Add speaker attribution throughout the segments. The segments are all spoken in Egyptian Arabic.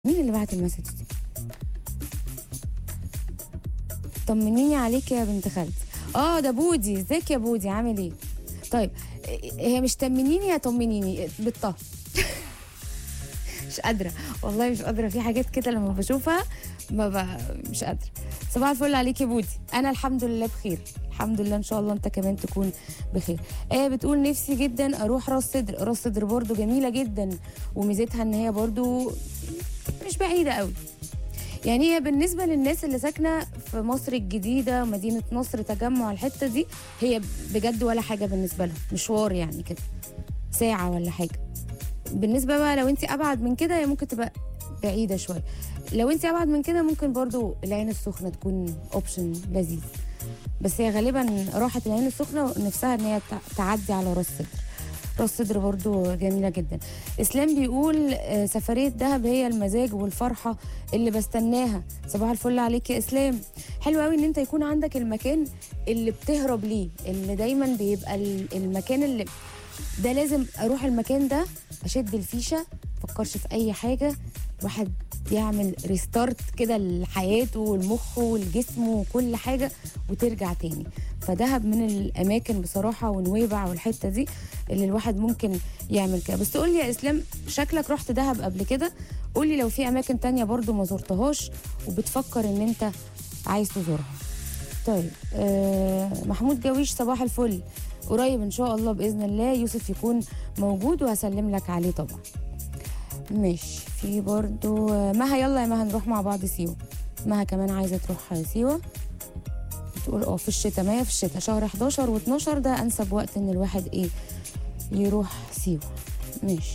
Speaker 1: مين اللي بعت المسج دي طمنيني عليك يا بنت خالتي اه ده بودي ازيك يا بودي عامل ايه طيب هي مش طمنيني يا طمنيني بالطه مش قادره والله مش قادره في حاجات كده لما بشوفها ما ب... مش قادره صباح الفل عليك يا بودي انا الحمد لله بخير الحمد لله ان شاء الله انت كمان تكون بخير ايه بتقول نفسي جدا اروح راس صدر راس صدر برضو جميله جدا وميزتها ان هي برضو مش بعيده قوي يعني هي بالنسبه للناس اللي ساكنه في مصر الجديده مدينه نصر تجمع الحته دي هي بجد ولا حاجه بالنسبه لهم مشوار يعني كده ساعه ولا حاجه بالنسبه بقى لو انت ابعد من كده هي ممكن تبقى بعيده شويه لو انت ابعد من كده ممكن برضو العين السخنه تكون اوبشن لذيذ بس هي غالبا راحت العين السخنه نفسها ان هي تعدي على راس صدر راس صدر برضو جميله جدا اسلام بيقول آه، سفريه دهب هي المزاج والفرحه اللي بستناها صباح الفل عليك يا اسلام حلو قوي ان انت يكون عندك المكان اللي بتهرب ليه اللي دايما بيبقى ال- المكان اللي ده لازم اروح المكان ده اشد الفيشه مفكرش في اي حاجه الواحد يعمل ريستارت كده لحياته والمخ والجسم وكل حاجه وترجع تاني فدهب من الاماكن بصراحه ونويبع والحته دي اللي الواحد ممكن يعمل كده بس قول لي يا اسلام شكلك رحت دهب قبل كده قول لي لو في اماكن تانية برضو ما زرتهاش وبتفكر ان انت عايز تزورها طيب آه محمود جويش صباح الفل قريب ان شاء الله باذن الله يوسف يكون موجود وهسلم لك عليه طبعا ماشي في برضو آه، مها يلا يا مها نروح مع بعض سيوه مها كمان عايزه تروح سيوه بتقول اه في الشتاء ما هي في الشتاء شهر 11 و12 ده انسب وقت ان الواحد ايه يروح سيوه ماشي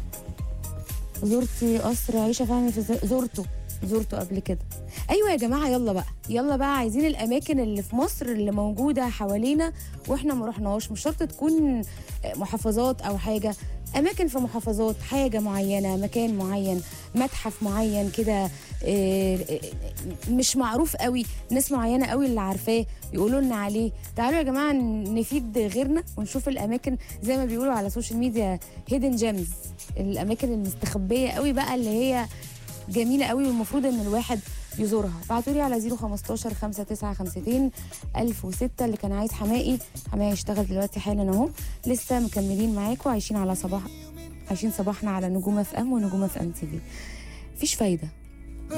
Speaker 1: زرتي قصر عيشه فهمي في ز- زرته زرته قبل كده ايوه يا جماعه يلا بقى يلا بقى عايزين الاماكن اللي في مصر اللي موجوده حوالينا واحنا ما رحناهاش مش شرط تكون محافظات او حاجه اماكن في محافظات حاجه معينه مكان معين متحف معين كده آه، آه، مش معروف قوي ناس معينه قوي اللي عارفاه يقولوا لنا عليه تعالوا يا جماعه نفيد غيرنا ونشوف الاماكن زي ما بيقولوا على السوشيال ميديا هيدن جيمز الاماكن المستخبيه قوي بقى اللي هي جميله قوي والمفروض ان الواحد يزورها ابعتوا لي على 015 5952 1006 اللي كان عايز حمائي حمائي يشتغل دلوقتي حالا اهو لسه مكملين معاكم عايشين على صباح عايشين صباحنا على نجوم اف ام ونجوم اف ام تي في مفيش فايده